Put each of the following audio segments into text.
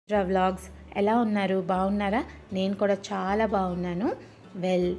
రా వ్లాగ్స్ ఎలా ఉన్నారు బాగున్నారా నేను కూడా చాలా బాగున్నాను వెల్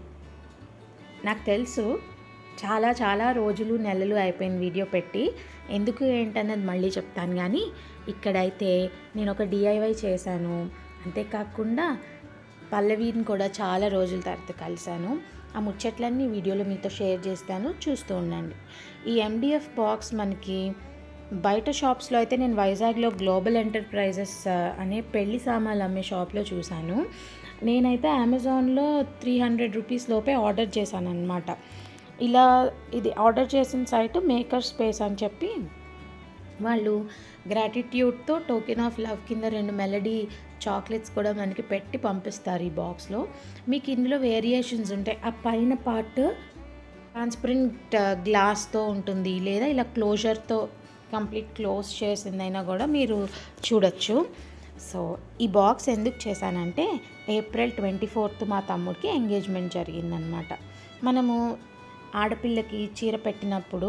నాకు తెలుసు చాలా చాలా రోజులు నెలలు అయిపోయింది వీడియో పెట్టి ఎందుకు ఏంటన్నది మళ్ళీ చెప్తాను కానీ ఇక్కడైతే నేను ఒక డిఐవై చేశాను అంతేకాకుండా పల్లవిని కూడా చాలా రోజుల తర్వాత కలిశాను ఆ ముచ్చట్లన్నీ వీడియోలో మీతో షేర్ చేస్తాను చూస్తూ ఉండండి ఈ ఎండిఎఫ్ బాక్స్ మనకి బయట షాప్స్లో అయితే నేను వైజాగ్లో గ్లోబల్ ఎంటర్ప్రైజెస్ ఆ, అనే పెళ్లి సామాన్లు అమ్మే షాప్లో చూశాను నేనైతే అమెజాన్లో త్రీ హండ్రెడ్ రూపీస్ లోపే ఆర్డర్ చేశాను అనమాట ఇలా ఇది ఆర్డర్ చేసిన సైట్ మేకర్ స్పేస్ అని చెప్పి వాళ్ళు గ్రాటిట్యూడ్తో టోకెన్ ఆఫ్ లవ్ కింద రెండు మెలడీ చాక్లెట్స్ కూడా మనకి పెట్టి పంపిస్తారు ఈ బాక్స్లో మీకు ఇందులో వేరియేషన్స్ ఉంటాయి ఆ పైన పార్ట్ ట్రాన్స్పరెంట్ గ్లాస్తో ఉంటుంది లేదా ఇలా క్లోజర్తో కంప్లీట్ క్లోజ్ చేసిందైనా కూడా మీరు చూడొచ్చు సో ఈ బాక్స్ ఎందుకు చేశానంటే ఏప్రిల్ ట్వంటీ ఫోర్త్ మా తమ్ముడికి ఎంగేజ్మెంట్ జరిగిందనమాట మనము ఆడపిల్లకి చీర పెట్టినప్పుడు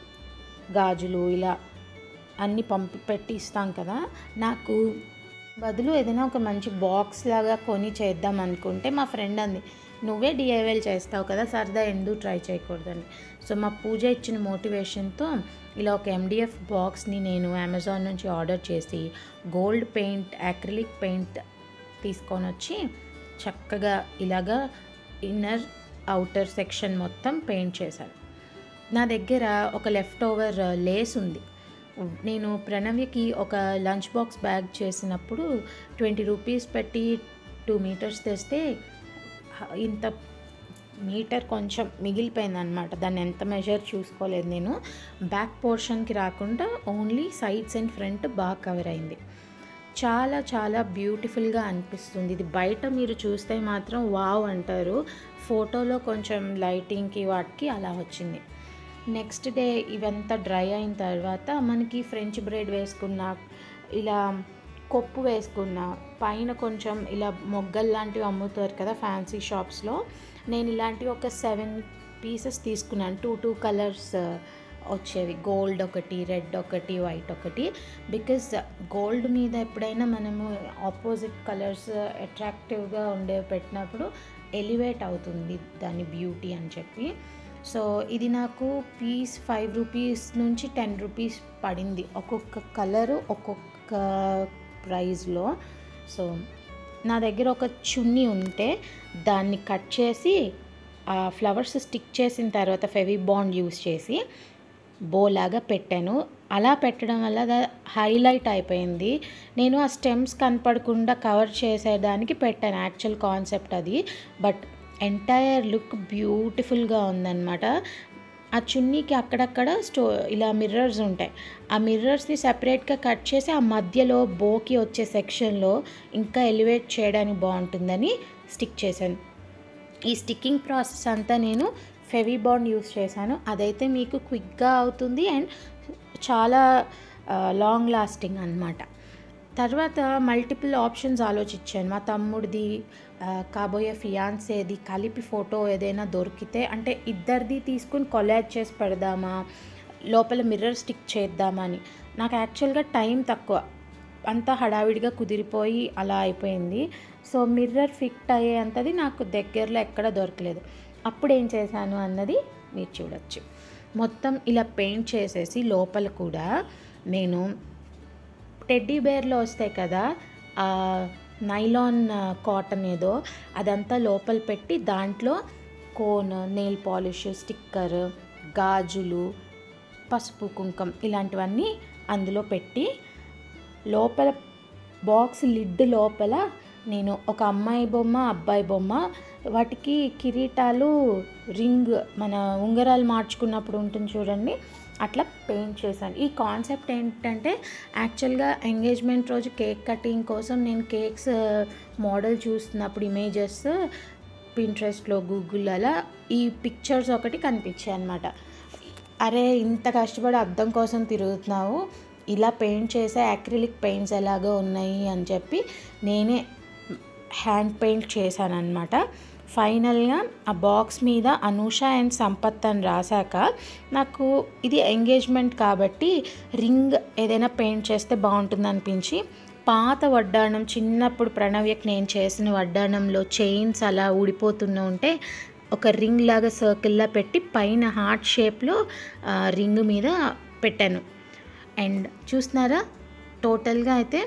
గాజులు ఇలా అన్నీ పంపి పెట్టి ఇస్తాం కదా నాకు బదులు ఏదైనా ఒక మంచి బాక్స్ లాగా కొని చేద్దాం అనుకుంటే మా ఫ్రెండ్ అంది నువ్వే డిఐవైల్ చేస్తావు కదా సరదా ఎందుకు ట్రై చేయకూడదని సో మా పూజ ఇచ్చిన మోటివేషన్తో ఇలా ఒక ఎండిఎఫ్ బాక్స్ని నేను అమెజాన్ నుంచి ఆర్డర్ చేసి గోల్డ్ పెయింట్ యాక్రిలిక్ పెయింట్ తీసుకొని వచ్చి చక్కగా ఇలాగా ఇన్నర్ అవుటర్ సెక్షన్ మొత్తం పెయింట్ చేశాను నా దగ్గర ఒక లెఫ్ట్ ఓవర్ లేస్ ఉంది నేను ప్రణవ్యకి ఒక లంచ్ బాక్స్ బ్యాగ్ చేసినప్పుడు ట్వంటీ రూపీస్ పెట్టి టూ మీటర్స్ తెస్తే హ- ఇంత మీటర్ కొంచెం మిగిలిపోయింది అనమాట దాన్ని ఎంత మెజర్ చూసుకోలేదు నేను బ్యాక్ పోర్షన్కి రాకుండా ఓన్లీ సైడ్స్ అండ్ ఫ్రంట్ బాగా కవర్ అయింది చాలా చాలా బ్యూటిఫుల్గా అనిపిస్తుంది ఇది బయట మీరు చూస్తే మాత్రం వావ్ అంటారు ఫోటోలో కొంచెం లైటింగ్కి వాటికి అలా వచ్చింది నెక్స్ట్ డే ఇవంతా డ్రై అయిన తర్వాత మనకి ఫ్రెంచ్ బ్రెడ్ వేసుకున్న ఇలా కొప్పు వేసుకున్న పైన కొంచెం ఇలా మొగ్గలు లాంటివి అమ్ముతారు కదా ఫ్యాన్సీ షాప్స్లో నేను ఇలాంటివి ఒక సెవెన్ పీసెస్ తీసుకున్నాను టూ టూ కలర్స్ వచ్చేవి గోల్డ్ ఒకటి రెడ్ ఒకటి వైట్ ఒకటి బికాజ్ గోల్డ్ మీద ఎప్పుడైనా మనము ఆపోజిట్ కలర్స్ అట్రాక్టివ్గా ఉండేవి పెట్టినప్పుడు ఎలివేట్ అవుతుంది దాని బ్యూటీ అని చెప్పి సో ఇది నాకు పీస్ ఫైవ్ రూపీస్ నుంచి టెన్ రూపీస్ పడింది ఒక్కొక్క కలరు ఒక్కొక్క ప్రైస్లో సో నా దగ్గర ఒక చున్నీ ఉంటే దాన్ని కట్ చేసి ఆ ఫ్లవర్స్ స్టిక్ చేసిన తర్వాత ఫెవి బాండ్ యూస్ చేసి బోలాగా పెట్టాను అలా పెట్టడం వల్ల అది హైలైట్ అయిపోయింది నేను ఆ స్టెమ్స్ కనపడకుండా కవర్ చేసేదానికి పెట్టాను యాక్చువల్ కాన్సెప్ట్ అది బట్ ఎంటైర్ లుక్ బ్యూటిఫుల్గా ఉందన్నమాట ఆ చున్నీకి అక్కడక్కడ స్టో ఇలా మిర్రర్స్ ఉంటాయి ఆ మిర్రర్స్ని సెపరేట్గా కట్ చేసి ఆ మధ్యలో బోకి వచ్చే సెక్షన్లో ఇంకా ఎలివేట్ చేయడానికి బాగుంటుందని స్టిక్ చేశాను ఈ స్టిక్కింగ్ ప్రాసెస్ అంతా నేను ఫెవీ బాండ్ యూస్ చేశాను అదైతే మీకు క్విక్గా అవుతుంది అండ్ చాలా లాంగ్ లాస్టింగ్ అన్నమాట తర్వాత మల్టిపుల్ ఆప్షన్స్ ఆలోచించాను మా తమ్ముడిది ఆ, కాబోయే ఫియాన్సేది కలిపి ఫోటో ఏదైనా దొరికితే అంటే ఇద్దరిది తీసుకుని కొలాజ్ చేసి పెడదామా లోపల మిర్రర్ స్టిక్ చేద్దామా అని నాకు యాక్చువల్గా టైం తక్కువ అంతా హడావిడిగా కుదిరిపోయి అలా అయిపోయింది సో మిర్రర్ ఫిట్ అయ్యేంతది నాకు దగ్గరలో ఎక్కడ దొరకలేదు అప్పుడు ఏం చేశాను అన్నది మీరు చూడొచ్చు మొత్తం ఇలా పెయింట్ చేసేసి లోపల కూడా నేను టెడ్డీ బేర్లో వస్తాయి కదా ఆ నైలాన్ కాటన్ ఏదో అదంతా లోపల పెట్టి దాంట్లో కోన్ నెయిల్ పాలిష్ స్టిక్కర్ గాజులు పసుపు కుంకం ఇలాంటివన్నీ అందులో పెట్టి లోపల బాక్స్ లిడ్ లోపల నేను ఒక అమ్మాయి బొమ్మ అబ్బాయి బొమ్మ వాటికి కిరీటాలు రింగ్ మన ఉంగరాలు మార్చుకున్నప్పుడు ఉంటుంది చూడండి అట్లా పెయింట్ చేశాను ఈ కాన్సెప్ట్ ఏంటంటే యాక్చువల్గా ఎంగేజ్మెంట్ రోజు కేక్ కటింగ్ కోసం నేను కేక్స్ మోడల్ చూస్తున్నప్పుడు ఇమేజెస్ పింట్రెస్ట్లో గూగుల్ అలా ఈ పిక్చర్స్ ఒకటి కనిపించాయి అనమాట అరే ఇంత కష్టపడి అద్దం కోసం తిరుగుతున్నావు ఇలా పెయింట్ చేసే యాక్రిలిక్ పెయింట్స్ ఎలాగో ఉన్నాయి అని చెప్పి నేనే హ్యాండ్ పెయింట్ చేశాను అనమాట ఫైనల్గా ఆ బాక్స్ మీద అనూష అండ్ సంపత్ అని రాశాక నాకు ఇది ఎంగేజ్మెంట్ కాబట్టి రింగ్ ఏదైనా పెయింట్ చేస్తే బాగుంటుంది అనిపించి పాత వడ్డాణం చిన్నప్పుడు ప్రణవ్యకి నేను చేసిన వడ్డాణంలో చైన్స్ అలా ఊడిపోతున్న ఉంటే ఒక రింగ్ లాగా సర్కిల్లా పెట్టి పైన హార్ట్ షేప్లో రింగ్ మీద పెట్టాను అండ్ చూస్తున్నారా టోటల్గా అయితే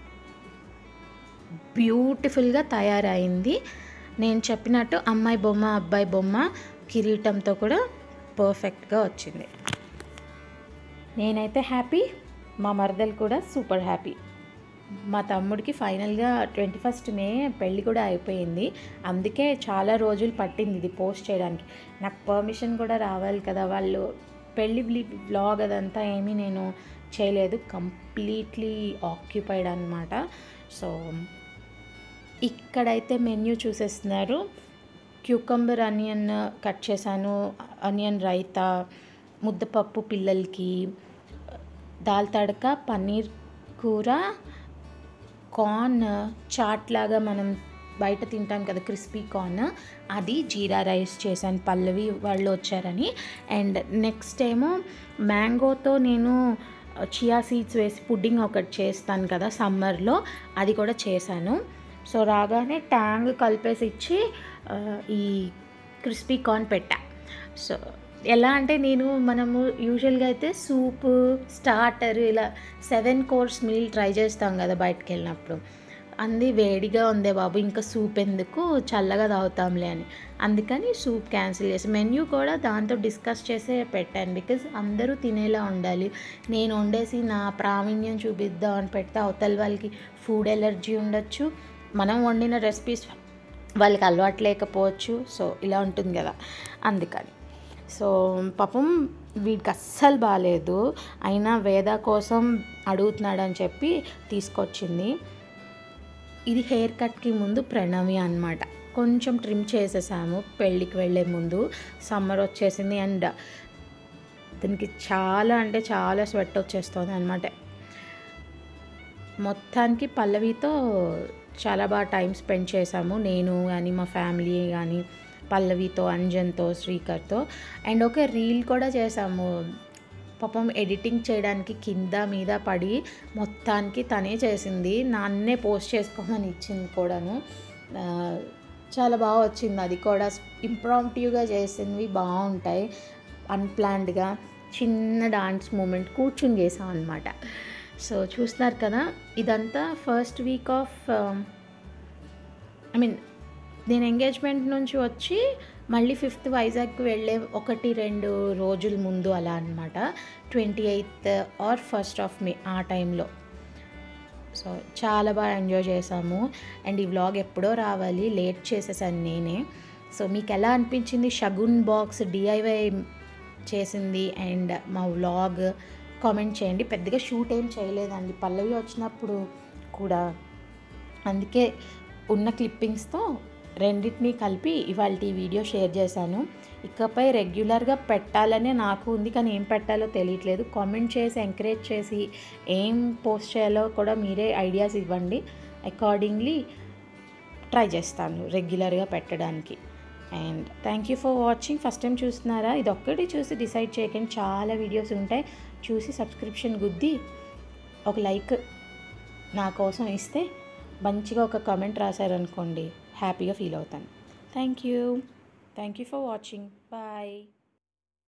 బ్యూటిఫుల్గా తయారైంది నేను చెప్పినట్టు అమ్మాయి బొమ్మ అబ్బాయి బొమ్మ కిరీటంతో కూడా పర్ఫెక్ట్గా వచ్చింది నేనైతే హ్యాపీ మా మరదలు కూడా సూపర్ హ్యాపీ మా తమ్ముడికి ఫైనల్గా ట్వంటీ ఫస్ట్ మే పెళ్ళి కూడా అయిపోయింది అందుకే చాలా రోజులు పట్టింది ఇది పోస్ట్ చేయడానికి నాకు పర్మిషన్ కూడా రావాలి కదా వాళ్ళు పెళ్ళి వ్లాగ్ అదంతా ఏమీ నేను చేయలేదు కంప్లీట్లీ ఆక్యుపైడ్ అనమాట సో ఇక్కడైతే మెన్యూ చూసేస్తున్నారు క్యూకంబర్ ఆనియన్ కట్ చేశాను ఆనియన్ రైతా ముద్దపప్పు పిల్లలకి దాల్ తడక పన్నీర్ కూర కార్న్ చాట్ లాగా మనం బయట తింటాం కదా క్రిస్పీ కార్న్ అది జీరా రైస్ చేశాను పల్లవి వాళ్ళు వచ్చారని అండ్ నెక్స్ట్ ఏమో మ్యాంగోతో నేను చియా సీడ్స్ వేసి పుడ్డింగ్ ఒకటి చేస్తాను కదా సమ్మర్లో అది కూడా చేశాను సో రాగానే ట్యాంగ్ కలిపేసి ఇచ్చి ఆ, ఈ క్రిస్పీ కార్న్ పెట్టా సో ఎలా అంటే నేను మనము యూజువల్గా అయితే సూప్ స్టార్టర్ ఇలా సెవెన్ కోర్స్ మీల్ ట్రై చేస్తాం కదా బయటకు వెళ్ళినప్పుడు అంది వేడిగా ఉందే బాబు ఇంకా సూప్ ఎందుకు చల్లగా తాగుతాంలే అని అందుకని సూప్ క్యాన్సిల్ చేసి మెన్యూ కూడా దాంతో డిస్కస్ చేసే పెట్టాను బికాజ్ అందరూ తినేలా ఉండాలి నేను వండేసి నా ప్రావీణ్యం చూపిద్దాం అని పెడితే అవతల వాళ్ళకి ఫుడ్ ఎలర్జీ ఉండొచ్చు మనం వండిన రెసిపీస్ వాళ్ళకి అలవాటు లేకపోవచ్చు సో ఇలా ఉంటుంది కదా అందుకని సో పాపం వీడికి అస్సలు బాగాలేదు అయినా వేద కోసం అడుగుతున్నాడని చెప్పి తీసుకొచ్చింది ఇది హెయిర్ కట్కి ముందు ప్రణవి అనమాట కొంచెం ట్రిమ్ చేసేసాము పెళ్ళికి వెళ్ళే ముందు సమ్మర్ వచ్చేసింది అండ్ దీనికి చాలా అంటే చాలా స్వెట్ వచ్చేస్తుంది అనమాట మొత్తానికి పల్లవితో చాలా బాగా టైం స్పెండ్ చేశాము నేను కానీ మా ఫ్యామిలీ కానీ పల్లవితో అంజన్తో శ్రీకర్తో అండ్ ఒక రీల్ కూడా చేసాము పాపం ఎడిటింగ్ చేయడానికి కింద మీద పడి మొత్తానికి తనే చేసింది నాన్నే పోస్ట్ చేసుకోమని ఇచ్చింది కూడాను ఆ, చాలా బాగా వచ్చింది అది కూడా ఇంప్రాంప్టివ్గా చేసినవి బాగుంటాయి అన్ప్లాన్డ్గా చిన్న డాన్స్ మూమెంట్ కూర్చుని చేసాం అనమాట సో చూస్తున్నారు కదా ఇదంతా first week off I mean నేను ఎంగేజ్మెంట్ నుంచి వచ్చి మళ్ళీ ఫిఫ్త్ వైజాగ్కి వెళ్ళే ఒకటి రెండు రోజుల ముందు అలా అనమాట twenty eighth or first of May ఆ టైంలో సో చాలా బాగా ఎంజాయ్ చేసాము అండ్ ఈ వ్లాగ్ ఎప్పుడో రావాలి లేట్ చేసేసాను నేనే సో మీకు ఎలా అనిపించింది షగున్ బాక్స్ డిఐవై చేసింది అండ్ మా వ్లాగ్ కామెంట్ చేయండి పెద్దగా షూట్ ఏం చేయలేదండి పల్లవి వచ్చినప్పుడు కూడా అందుకే ఉన్న క్లిప్పింగ్స్తో రెండింటినీ కలిపి ఇవాళ ఈ వీడియో షేర్ చేశాను ఇకపై రెగ్యులర్గా పెట్టాలనే నాకు ఉంది కానీ ఏం పెట్టాలో తెలియట్లేదు కామెంట్ చేసి ఎంకరేజ్ చేసి ఏం పోస్ట్ చేయాలో కూడా మీరే ఐడియాస్ ఇవ్వండి అకార్డింగ్లీ ట్రై చేస్తాను రెగ్యులర్గా పెట్టడానికి and thank you for watching first time చూస్తున్నారా ఇది ఒక్కటి చూసి డిసైడ్ చేయకండి చాలా వీడియోస్ ఉంటాయి చూసి సబ్స్క్రిప్షన్ గుద్ది ఒక లైక్ నా కోసం ఇస్తే మంచిగా ఒక కామెంట్ రాశారనుకోండి హ్యాపీగా ఫీల్ అవుతాను thank you thank you for watching bye